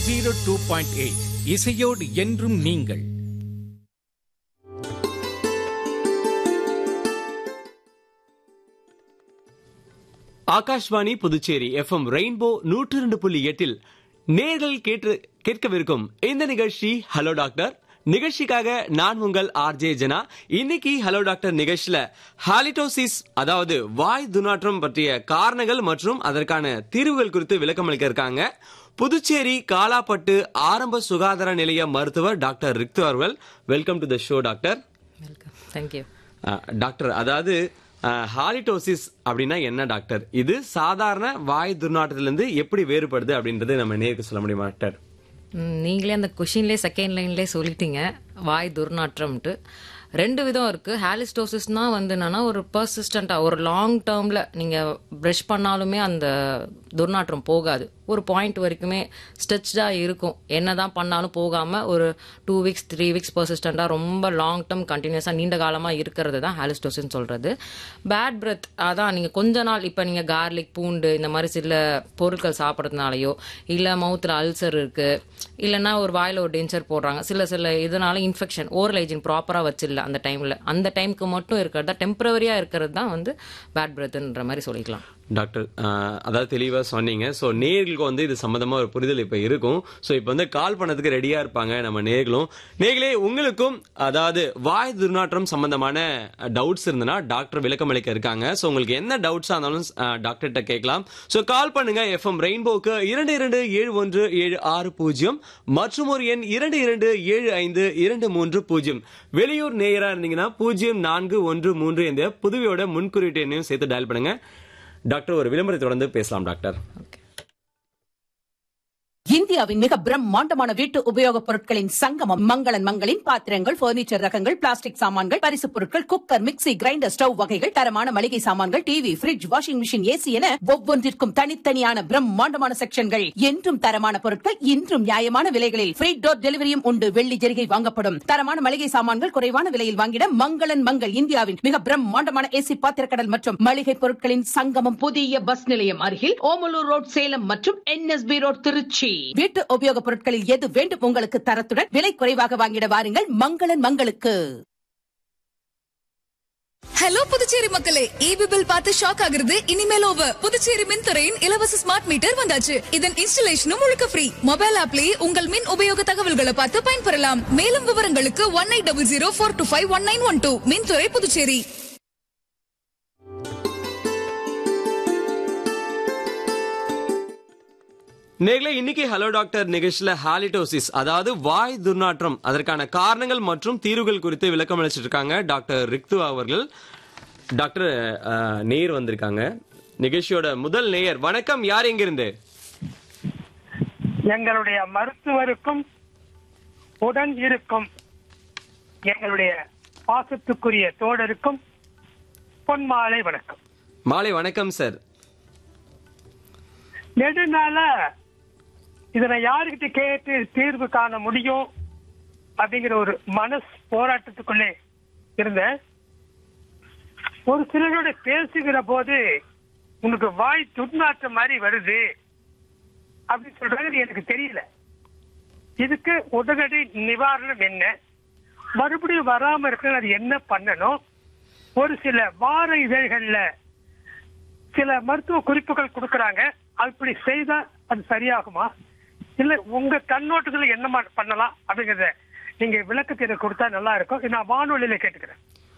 zero two point eight இசையோடு என்றும் நீங்கள் ஆகாஷ்வாணி புதுச்சேரி எஃப்எம் ரெயின்போ நூற்று ரெண்டு புள்ளி எட்டில் நேர்கள் கேட்டு கேட்கவிருக்கும் இந்த நிகழ்ச்சி ஹலோ டாக்டர் நிகழ்ச்சிக்காக நான் உங்கள் ஆர்ஜே ஜனா இன்னைக்கு ஹலோ டாக்டர் நிகழ்ச்சியில ஹாலிடோசிஸ் அதாவது வாய் துர்நாற்றம் பற்றிய காரணங்கள் மற்றும் அதற்கான தீர்வுகள் குறித்து விளக்கம் அளிக்க இருக்காங்க புதுச்சேரி காலாப்பட்டு ஆரம்ப சுகாதார நிலைய மருத்துவர் டாக்டர் ரிக்து அவர்கள் welcome to the show doctor welcome thank you uh, doctor அதாவது ஹாலிடோசிஸ் அப்படின்னா என்ன டாக்டர் இது சாதாரண வாய் துர்நாற்றத்திலிருந்து எப்படி வேறுபடுது அப்படின்றது நம்ம நேருக்கு சொல்ல முடியுமா டாக்டர் நீங்களே அந்த கொஷின்லேயே செகண்ட் லைன்லேயே சொல்லிட்டீங்க வாய் துர்நாற்றம்ட்டு ரெண்டு விதம் இருக்கு ஹாலிஸ்டோசிஸ்னா வந்து என்னன்னா ஒரு பர்சிஸ்டண்டா ஒரு லாங் டேர்ம்ல நீங்க ப்ரஷ் பண்ணாலுமே அந்த துர்நாற்றம் போகாது ஒரு பாயிண்ட் வரைக்குமே ஸ்ட்ரெச்டா இருக்கும் என்னதான் பண்ணாலும் போகாம ஒரு டூ வீக்ஸ் த்ரீ வீக்ஸ் பர்சிஸ்டண்டா ரொம்ப லாங் டேர்ம் கண்டினியூஸா நீண்ட காலமா இருக்கிறது தான் ஹாலிஸ்டோசிஸ் சொல்றது பேட் பிரெத் அதான் நீங்க கொஞ்ச நாள் இப்ப நீங்க கார்லிக் பூண்டு இந்த மாதிரி சில பொருட்கள் சாப்பிட்றதுனாலயோ இல்ல மவுத்துல அல்சர் இருக்கு இல்லைன்னா ஒரு வாயில ஒரு டென்ச்சர் போடுறாங்க சில சில இதனால இன்ஃபெக்ஷன் ஓரல் ஹைஜின் ப்ராப்பரா வச்சிடல அந்த டைம்ல அந்த டைம்க்கு மட்டும் இருக்கிறதா டெம்பரவரியா இருக்கிறது தான் வந்து பேட் பிரெத்ன்ற மாதிரி சொல்லிக்கலாம் டாக்டர் அஹ், அதாவது தெளிவா சொன்னீங்க ஸோ நேர்களுக்கு வந்து இது சம்பந்தமா ஒரு புரிதல் இப்ப இருக்கும் ஸோ இப்போ வந்து கால் பண்ணதுக்கு ரெடியா இருப்பாங்க நம்ம நேர்களும் நேர்களே உங்களுக்கும் அதாவது வாய் துர்நாற்றம் சம்பந்தமான டவுட்ஸ் இருந்தனா டாக்டர் விளக்கம் அளிக்க இருக்காங்க ஸோ உங்களுக்கு என்ன டவுட்ஸா இருந்தாலும் டாக்டர்கிட்ட கேட்கலாம் ஸோ கால் பண்ணுங்க எஃப்எம் ரெயின்போக்கு இரண்டு இரண்டு ஏழு ஒன்று ஏழு ஆறு பூஜ்ஜியம் மற்றும் ஒரு எண் இரண்டு இரண்டு ஏழு ஐந்து இரண்டு மூன்று பூஜ்ஜியம் வெளியூர் நேயரா இருந்தீங்கன்னா பூஜ்ஜியம் நான்கு ஒன்று மூன்று இந்த புதுவையோட முன்குறியீட்டு எண்ணையும் சேர்த்து டயல் பண்ணுங்க டாக்டர் ஒரு விளம்பரத்தை தொடர்ந்து பேசலாம் டாக்டர் இந்தியாவின் மிக பிரம்மாண்டமான வீட்டு உபயோகப் பொருட்களின் சங்கமம் மங்களன் மங்களின் பாத்திரங்கள் பர்னிச்சர் ரகங்கள் பிளாஸ்டிக் சாமான்கள் பரிசுப் பொருட்கள் குக்கர் மிக்ஸி கிரைண்டர் ஸ்டவ் வகைகள் தரமான மளிகை சாமான்கள் TV fridge washing machine AC என ஒவ்வொன்றிற்கும் தனித்தனியான பிரம்மாண்டமான செக்ஷன்கள் என்றும் தரமான பொருட்கள் இன்றும் நியாயமான விலைகளில் ஃப்ரீ டோர் டெலிவரியும் உண்டு வெள்ளி ஜெரிகை வாங்கப்படும் தரமான மளிகை சாமான்கள் குறைவான விலையில் வாங்கிட மங்களன் மங்கள் இந்தியாவின் மிக பிரம்மாண்டமான ஏசி பாத்திரக்கடல் மற்றும் மளிகை பொருட்களின் சங்கமம் புதிய பஸ் நிலையம் அருகில் ஓமலூர் ரோட் சேலம் மற்றும் என்எஸ்பி ரோட் திருச்சி வீட்டு உபயோகப் பொருட்களில் எது வேண்டும் உங்களுக்கு தரத்துடன் விலை குறைவாக வாங்கிட வாருங்கள் மங்களன் மங்களுக்கு ஹலோ புதுச்சேரி மக்களே ஈபி பில் பார்த்து ஷாக் ஆகுறது இனிமேல் ஓவர் புதுச்சேரி மின்துறையின் இலவச ஸ்மார்ட் மீட்டர் வந்தாச்சு இதன் இன்ஸ்டலேஷனும் முழுக்க ஃப்ரீ மொபைல் ஆப்லயே உங்கள் மின் உபயோக தகவல்களை பார்த்து பயன்பெறலாம் மேலும் விவரங்களுக்கு one eight double zero four two five one nine one two மின்துறை புதுச்சேரி நேர்களே இன்னைக்கு ஹலோ டாக்டர் நிகழ்ச்சியில ஹாலிடோசிஸ் அதாவது வாய் துர்நாற்றம் அதற்கான காரணங்கள் மற்றும் தீர்வுகள் குறித்து விளக்கம் அளிச்சிட்டு இருக்காங்க டாக்டர் ரிக்து அவர்கள் டாக்டர் அஹ், நேயர் வந்திருக்காங்க நிகழ்ச்சியோட முதல் நேயர் வணக்கம் யார் எங்கிருந்து எங்களுடைய மருத்துவருக்கும் உடன் இருக்கும் எங்களுடைய பாசத்துக்குரிய தோழருக்கும் பொன்மாலை வணக்கம் மாலை வணக்கம் சார் நெடுநாள இதனை யாருக்கிட்ட கேட்டு தீர்வு காண முடியும் அப்படிங்கிற ஒரு மனஸ் போராட்டத்துக்குள்ளே இருந்த ஒரு சிலரோட பேசுகிற போது உனக்கு வாய் துர்நாற்றம் மாதிரி வருது அப்படின்னு சொல்றது எனக்கு தெரியல இதுக்கு உடனடி நிவாரணம் என்ன மறுபடியும் வராம இருக்க அது என்ன பண்ணணும் ஒரு சில வார இதழ்கள்ல சில மருத்துவ குறிப்புகள் கொடுக்கறாங்க அப்படி செய்தா அது சரியாகுமா இல்ல உங்க கண்ணோட்டத்துல என்ன மா- பண்ணலாம் அப்படிங்கறத நீங்க விளக்கத்தை எனக்கு கொடுத்தா நல்லா இருக்கும் நான் வானொலியில கேட்டுக்கிறேன்